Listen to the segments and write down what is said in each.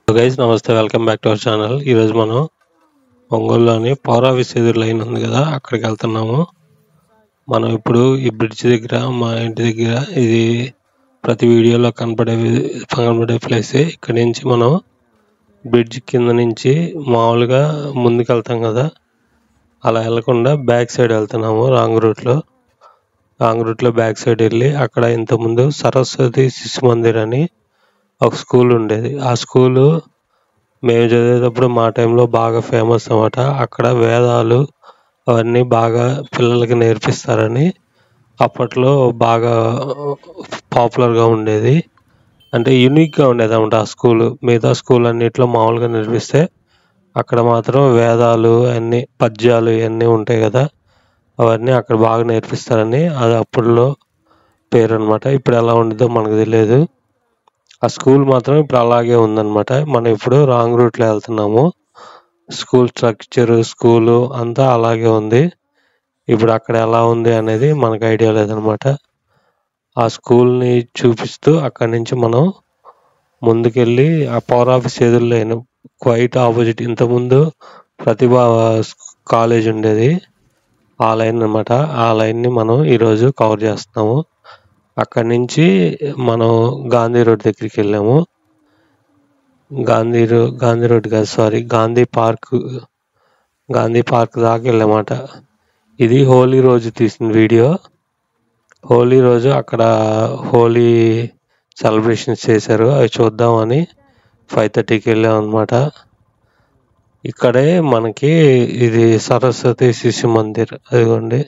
guys నమస్తే welcome back to our channel ఈరోజు మనం ఒంగోలులోని పౌరాఫీస్ ఎదురు లైన్ ఉంది కదా అక్కడికి వెళ్తున్నాము మనం ఇప్పుడు ఈ బ్రిడ్జ్ దగ్గర మా ఇంటి దగ్గర ఇది ప్రతి వీడియోలో కనపడే వి- కనపడే ప్లేసే ఇక్కడ నుంచి మనం బ్రిడ్జ్ కింద నుంచి మామూలుగా ముందుకు వెళ్తాం కదా అలా వెళ్లకుండా బ్యాక్ సైడ్ వెళ్తున్నాము రాంగ్ రూట్లో రాంగ్ రూట్లో బ్యాక్ సైడ్ వెళ్ళి అక్కడ ఇంతకుముందు సరస్వతి శిశు మందిర్ అని ఒక స్కూల్ ఉండేది ఆ స్కూలు మేము చదివేటప్పుడు మా టైంలో బాగా ఫేమస్ అన్నమాట అక్కడ వేదాలు అవన్నీ బాగా పిల్లలకి నేర్పిస్తారని అప్పట్లో బాగా పాపులర్గా ఉండేది అంటే యూనిక్గా ఉండేది అన్నమాట ఆ స్కూల్ మిగతా స్కూల్ అన్నిట్లో మామూలుగా నేర్పిస్తే అక్కడ మాత్రం వేదాలు అన్ని పద్యాలు ఇవన్నీ ఉంటాయి కదా అవన్నీ అక్కడ బాగా నేర్పిస్తారని అది అప్పట్లో పేరు అనమాట ఇప్పుడు ఎలా ఉంటుందో మనకు తెలియదు ఆ స్కూల్ మాత్రం ఇప్పుడు అలాగే ఉందన్నమాట మనం ఇప్పుడు రాంగ్ రూట్లో వెళ్తున్నాము స్కూల్ స్ట్రక్చర్ స్కూలు అంతా అలాగే ఉంది ఇప్పుడు అక్కడ ఎలా ఉంది అనేది మనకు ఐడియా లేదనమాట ఆ స్కూల్ని చూపిస్తూ అక్కడి నుంచి మనం ముందుకెళ్ళి ఆ పవర్ ఆఫీస్ ఎదురులేను క్వైట్ ఆపోజిట్ ఇంతకుముందు ప్రతిభ కాలేజ్ ఉండేది ఆ లైన్ అనమాట ఆ లైన్ని మనం ఈరోజు కవర్ చేస్తున్నాము అక్కడి నుంచి మనం గాంధీ రోడ్ దగ్గరికి వెళ్ళాము గాంధీ రో గాంధీ రోడ్ కాదు sorry Gandhi park Gandhi park దాకా వెళ్ళామాట ఇది హోలీ రోజు తీసిన వీడియో హోలీ రోజు అక్కడ హోలీ సెలబ్రేషన్స్ చేశారు అవి చూద్దామని ఫైవ్ థర్టీకి వెళ్ళాం అనమాట ఇక్కడే మనకి ఇది సరస్వతి శిశు మందిర్ అదిగోండి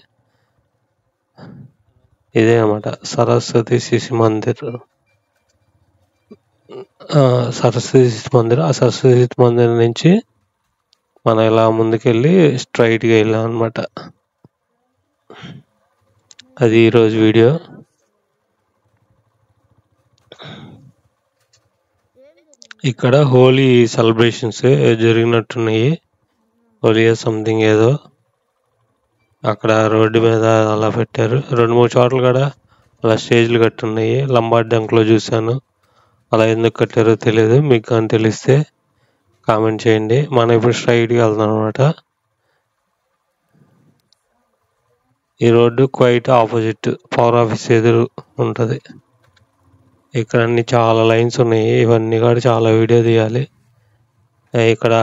ఇదే అన్నమాట సరస్వతి శిశు మందిర్ ఆ, సరస్వతి శిశు మందిర్ ఆ సరస్వతి శిశు మందిర్ నుంచి మనం ఇలా ముందుకెళ్ళి స్ట్రైట్గా వెళ్ళాం అనమాట అది ఈరోజు వీడియో ఇక్కడ హోలీ సెలబ్రేషన్స్ జరిగినట్టున్నాయి హోలీ సంథింగ్ ఏదో అక్కడ రోడ్డు మీద అలా పెట్టారు రెండు మూడు చోట్ల కూడా అలా స్టేజ్లు కట్టున్నాయి లంబాడ్ డంక్లో చూశాను అలా ఎందుకు కట్టారో తెలియదు మీకు కానీ తెలిస్తే కామెంట్ చేయండి మనం ఇప్పుడు స్ట్రైట్గా వెళ్దాం అనమాట ఈ road quite opposite power office ఎదురు ఉంటుంది ఇక్కడ అన్ని చాలా లైన్స్ ఉన్నాయి ఇవన్నీ కూడా చాలా వీడియో తీయాలి ఆ, ఇక్కడ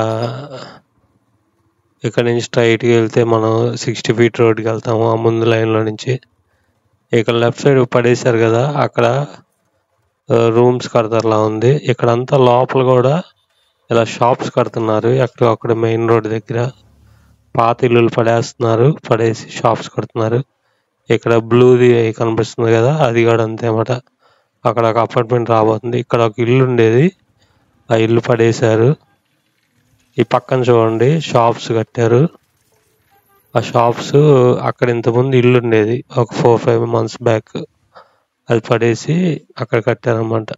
ఇక్కడ నుంచి స్ట్రైట్గా వెళ్తే మనం సిక్స్టీ ఫీట్ రోడ్కి వెళ్తాము ఆ ముందు లైన్లో నుంచి ఇక్కడ లెఫ్ట్ సైడ్ పడేశారు కదా అక్కడ రూమ్స్ కడతారులా ఉంది ఇక్కడ అంతా లోపల కూడా ఇలా షాప్స్ కడుతున్నారు ఎక్కడ అక్కడ మెయిన్ రోడ్ దగ్గర పాత ఇల్లులు పడేస్తున్నారు పడేసి షాప్స్ కడుతున్నారు ఇక్కడ బ్లూది కనిపిస్తుంది కదా అది కూడా అంతే అన్నమాట అక్కడ ఒక అపార్ట్మెంట్ రాబోతుంది ఇక్కడ ఒక ఇల్లు ఉండేది ఆ ఇల్లు పడేశారు ఈ పక్కన చూడండి షాప్స్ కట్టారు ఆ షాప్స్ అక్కడ ఇంతకుముందు ఇల్లు ఉండేది ఒక ఫోర్ ఫైవ్ మంత్స్ బ్యాక్ అది పడేసి అక్కడ కట్టారన్నమాట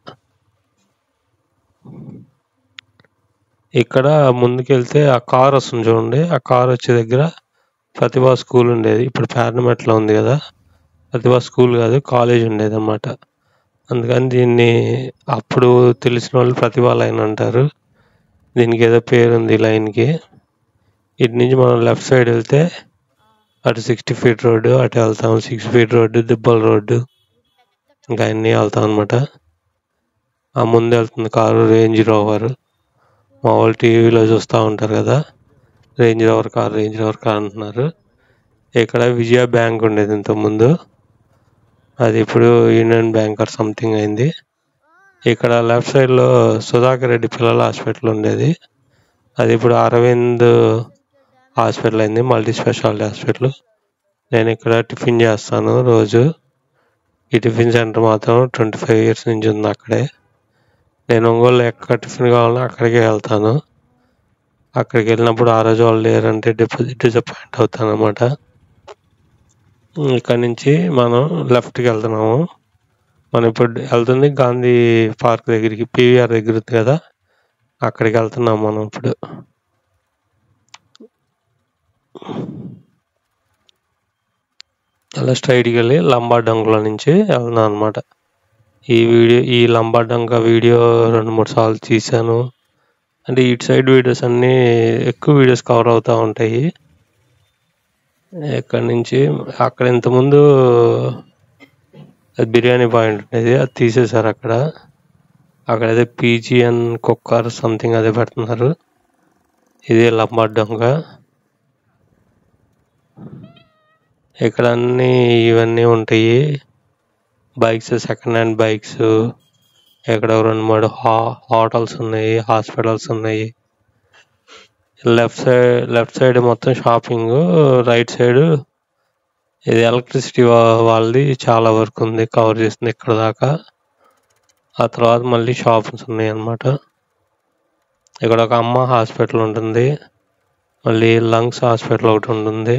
ఇక్కడ ముందుకెళ్తే ఆ కార్ వస్తుంది చూడండి ఆ కార్ వచ్చే దగ్గర ప్రతిభా స్కూల్ ఉండేది ఇప్పుడు పార్లమెంట్లో ఉంది కదా ప్రతిభా స్కూల్ కాదు కాలేజ్ ఉండేది అన్నమాట అందుకని దీన్ని అప్పుడు తెలిసిన వాళ్ళు ప్రతిభా లైన్ అంటారు దీనికి ఏదో పేరు ఉంది ఈ లైన్కి ఇటు నుంచి మనం లెఫ్ట్ సైడ్ వెళ్తే అటు సిక్స్టీ ఫీట్ రోడ్డు అటు వెళ్తాం సిక్స్ ఫీట్ రోడ్డు దిబ్బల రోడ్డు ఇంకా అన్నీ వెళ్తాం అనమాట ఆ ముందు వెళ్తుంది కారు రేంజ్ రోవర్ మా వాళ్ళు టీవీలో చూస్తూ ఉంటారు కదా Range Rover car Range Rover car అంటున్నారు ఇక్కడ విజయ బ్యాంక్ ఉండేది ఇంతకుముందు అది ఇప్పుడు యూనియన్ బ్యాంక్ ఆర్ సంథింగ్ అయింది ఇక్కడ లెఫ్ట్ సైడ్లో సుధాకర్ రెడ్డి పిల్లల హాస్పిటల్ ఉండేది అది ఇప్పుడు అరవింద్ హాస్పిటల్ అయింది మల్టీ స్పెషాలిటీ హాస్పిటల్ నేను ఇక్కడ టిఫిన్ చేస్తాను రోజు ఈ టిఫిన్ సెంటర్ మాత్రం ట్వంటీ ఫైవ్ ఇయర్స్ నుంచి ఉంది అక్కడే నేను ఒంగోలు ఎక్కడ టిఫిన్ కావాలన్నా అక్కడికే వెళ్తాను అక్కడికి వెళ్ళినప్పుడు ఆ రోజు వాళ్ళు లేరంటే డిపాజిట్ డిసప్పాయింట్ అవుతాను అనమాట ఇక్కడ నుంచి మనం లెఫ్ట్కి వెళ్తున్నాము మనం ఇప్పుడు వెళ్తుంది గాంధీ పార్క్ దగ్గరికి పీవీఆర్ దగ్గర ఉంది కదా అక్కడికి వెళ్తున్నాం మనం ఇప్పుడు అలా స్ట్రైట్కి వెళ్ళి లంబాడంగుల నుంచి వెళ్తున్నాం అనమాట ఈ వీడియో ఈ లంబాడంక వీడియో రెండు మూడు సార్లు తీశాను అంటే ఇటు సైడ్ వీడియోస్ అన్నీ ఎక్కువ వీడియోస్ కవర్ అవుతూ ఉంటాయి ఇక్కడ నుంచి అక్కడ ఇంతకుముందు అది బిర్యానీ పాయింట్ ఉండేది అది తీసేశారు అక్కడ అక్కడైతే పీజిఎన్ కుక్కర్ సంథింగ్ అదే పెడుతున్నారు ఇది లంబాడొంగ ఇక్కడ అన్ని ఇవన్నీ ఉంటాయి బైక్స్ సెకండ్ హ్యాండ్ బైక్స్ ఇక్కడ రెండు మూడు హా హోటల్స్ ఉన్నాయి హాస్పిటల్స్ ఉన్నాయి లెఫ్ట్ సైడ్ లెఫ్ట్ సైడ్ మొత్తం షాపింగ్ రైట్ సైడ్ ఇది ఎలక్ట్రిసిటీ వాళ్ళది చాలా వర్క్ ఉంది కవర్ చేస్తుంది ఇక్కడ దాకా ఆ తర్వాత మళ్ళీ షాప్స్ ఉన్నాయి అన్నమాట ఇక్కడ ఒక అమ్మ హాస్పిటల్ ఉంటుంది మళ్ళీ లంగ్స్ హాస్పిటల్ ఒకటి ఉంటుంది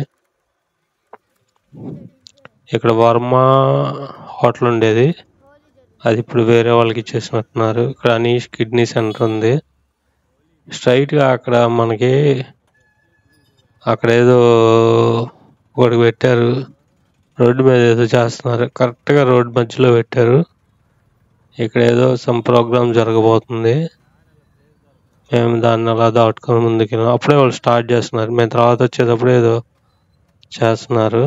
ఇక్కడ వర్మ హోటల్ ఉండేది అది ఇప్పుడు వేరే వాళ్ళకి ఇచ్చేసినట్టున్నారు ఇక్కడ అనీష్ కిడ్నీ సెంటర్ ఉంది స్ట్రైట్గా అక్కడ మనకి అక్కడ ఏదో ఒకటి పెట్టారు రోడ్డు మీద ఏదో చేస్తున్నారు కరెక్ట్గా రోడ్డు మధ్యలో పెట్టారు ఇక్కడ ఏదో సమ్ ప్రోగ్రామ్ జరగబోతుంది మేము దాన్ని అలా దాటుకొని ముందుకు వెళ్ళాం అప్పుడే వాళ్ళు స్టార్ట్ చేస్తున్నారు మేము తర్వాత వచ్చేటప్పుడు ఏదో చేస్తున్నారు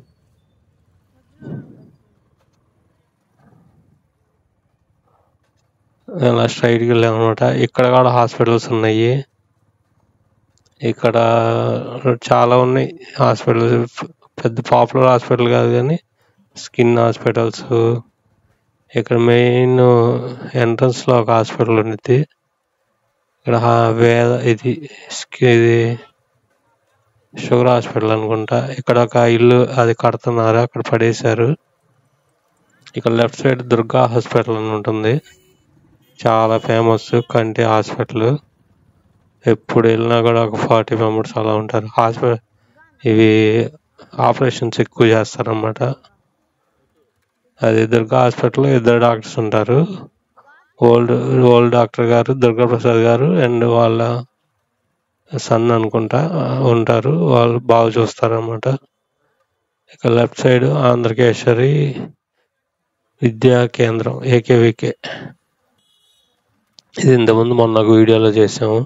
అలా స్ట్రైట్కి వెళ్ళాం అనమాట ఇక్కడ కూడా హాస్పిటల్స్ ఉన్నాయి ఇక్కడ చాలా ఉన్నాయి హాస్పిటల్స్ పెద్ద పాపులర్ హాస్పిటల్ కాదు కానీ స్కిన్ హాస్పిటల్స్ ఇక్కడ మెయిన్ ఎంట్రన్స్లో ఒక హాస్పిటల్ ఉండిద్ది ఇక్కడ హా- వేద ఇది స్కి- ఇది షుగర్ హాస్పిటల్ అనుకుంటా ఇక్కడ ఒక ఇల్లు అది కడుతున్నారు అక్కడ పడేశారు ఇక్కడ లెఫ్ట్ సైడ్ దుర్గా హాస్పిటల్ అని ఉంటుంది చాలా ఫేమస్ కంటి హాస్పిటల్ ఎప్పుడు వెళ్ళినా కూడా ఒక ఫార్టీ మెంబర్స్ అలా ఉంటారు హాస్పిటల్ ఇవి ఆపరేషన్స్ ఎక్కువ చేస్తారన్నమాట అది దుర్గా హాస్పిటల్లో ఇద్దరు డాక్టర్స్ ఉంటారు ఓల్డ్ ఓల్డ్ డాక్టర్ గారు దుర్గా ప్రసాద్ గారు అండ్ వాళ్ళ సన్ అనుకుంటా ఉంటారు వాళ్ళు బాగా చూస్తారు అన్నమాట ఇక లెఫ్ట్ సైడ్ ఆంధ్రకేశ్వరి విద్యా కేంద్రం ఏకేవికే ఇది ఇంతకుముందు మొన్న ఒక వీడియోలో చేసాము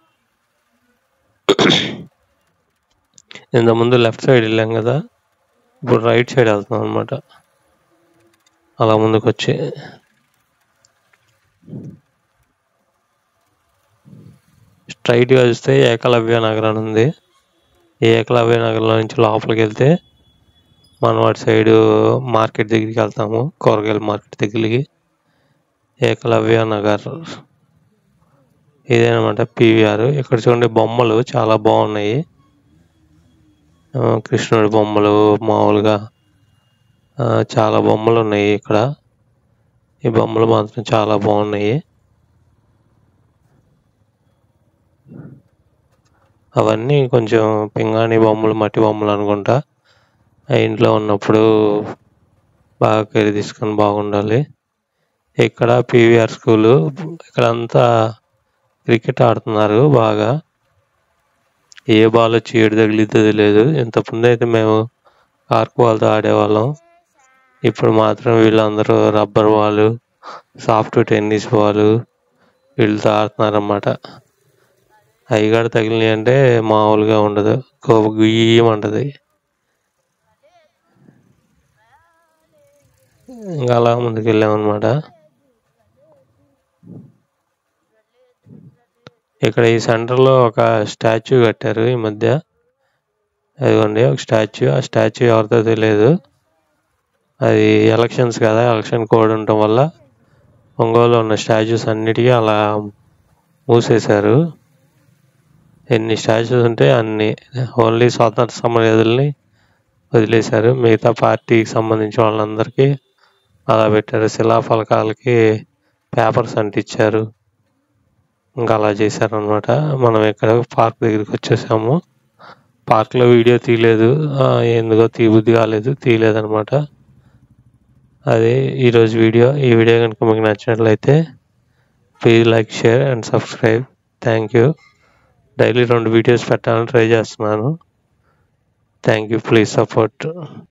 ఇంతకుముందు లెఫ్ట్ సైడ్ వెళ్ళాం కదా ఇప్పుడు రైట్ సైడ్ వెళ్తున్నాం అనమాట అలా ముందుకు వచ్చి స్ట్రైట్గా చూస్తే ఏకలవ్య నగర్ అని ఉంది ఈ ఏకలవ్య నగర్లో నుంచి లోపలికి వెళ్తే మనం అటు సైడ్ మార్కెట్ దగ్గరికి వెళ్తాము కూరగాయల మార్కెట్ దగ్గరికి ఏకలవ్య నగర్ ఇదేనమాట పీవీఆర్ ఇక్కడ చూడండి బొమ్మలు చాలా బాగున్నాయి ఆ, కృష్ణుడి బొమ్మలు మామూలుగా ఆ, చాలా బొమ్మలు ఉన్నాయి ఇక్కడ ఈ బొమ్మలు మాత్రం చాలా బాగున్నాయి అవన్నీ కొంచెం పింగాణి బొమ్మలు మట్టి బొమ్మలు అనుకుంటా ఆ ఇంట్లో ఉన్నప్పుడు బాగా కేర్ తీసుకొని బాగుండాలి ఇక్కడ పీవీఆర్ స్కూలు ఇక్కడ అంతా క్రికెట్ ఆడుతున్నారు బాగా ఏ బాల్ వచ్చి ఏడు తగిలిద్దో లేదు ఇంతకుముందు అయితే మేము కార్క్ బాల్తో ఆడేవాళ్ళం ఇప్పుడు మాత్రం వీళ్ళందరూ rubber ball soft tennis ball వీళ్ళతో ఆడుతున్నారన్నమాట అవి కూడా తగిలినాయి అంటే మామూలుగా ఉండదు కోప గుయ్యమంటది ఇంకా అలా ముందుకు వెళ్ళామన్నమాట ఇక్కడ ఈ సెంటర్లో ఒక స్టాచ్యూ కట్టారు ఈ మధ్య అదిగోండి ఒక స్టాచ్యూ ఆ స్టాచ్యూ ఎవరితో తెలియదు అది ఎలక్షన్స్ కదా ఎలక్షన్ కోడ్ ఉండటం వల్ల ఒంగోలులో ఉన్న స్టాచ్యూస్ అన్నిటికీ అలా మూసేశారు ఎన్ని స్టాచ్యూస్ ఉంటే అన్ని ఓన్లీ స్వాతంత్ర సమరయోధుల్ని వదిలేశారు మిగతా పార్టీకి సంబంధించిన వాళ్ళందరికీ అలా పెట్టారు శిలాఫలకాలకి పేపర్స్ అంటించారు ఇంకా అలా చేశారనమాట మనం ఇక్కడ పార్క్ దగ్గరికి వచ్చేసాము పార్క్లో వీడియో తీయలేదు ఆ, ఎందుకో తీబుద్ధి కాలేదు తీయలేదు అనమాట అది ఈరోజు వీడియో ఈ వీడియో కనుక మీకు నచ్చినట్లయితే please like share and subscribe thank you daily రెండు వీడియోస్ పెట్టాలని ట్రై చేస్తున్నాను థ్యాంక్ యూ ప్లీజ్ సపోర్ట్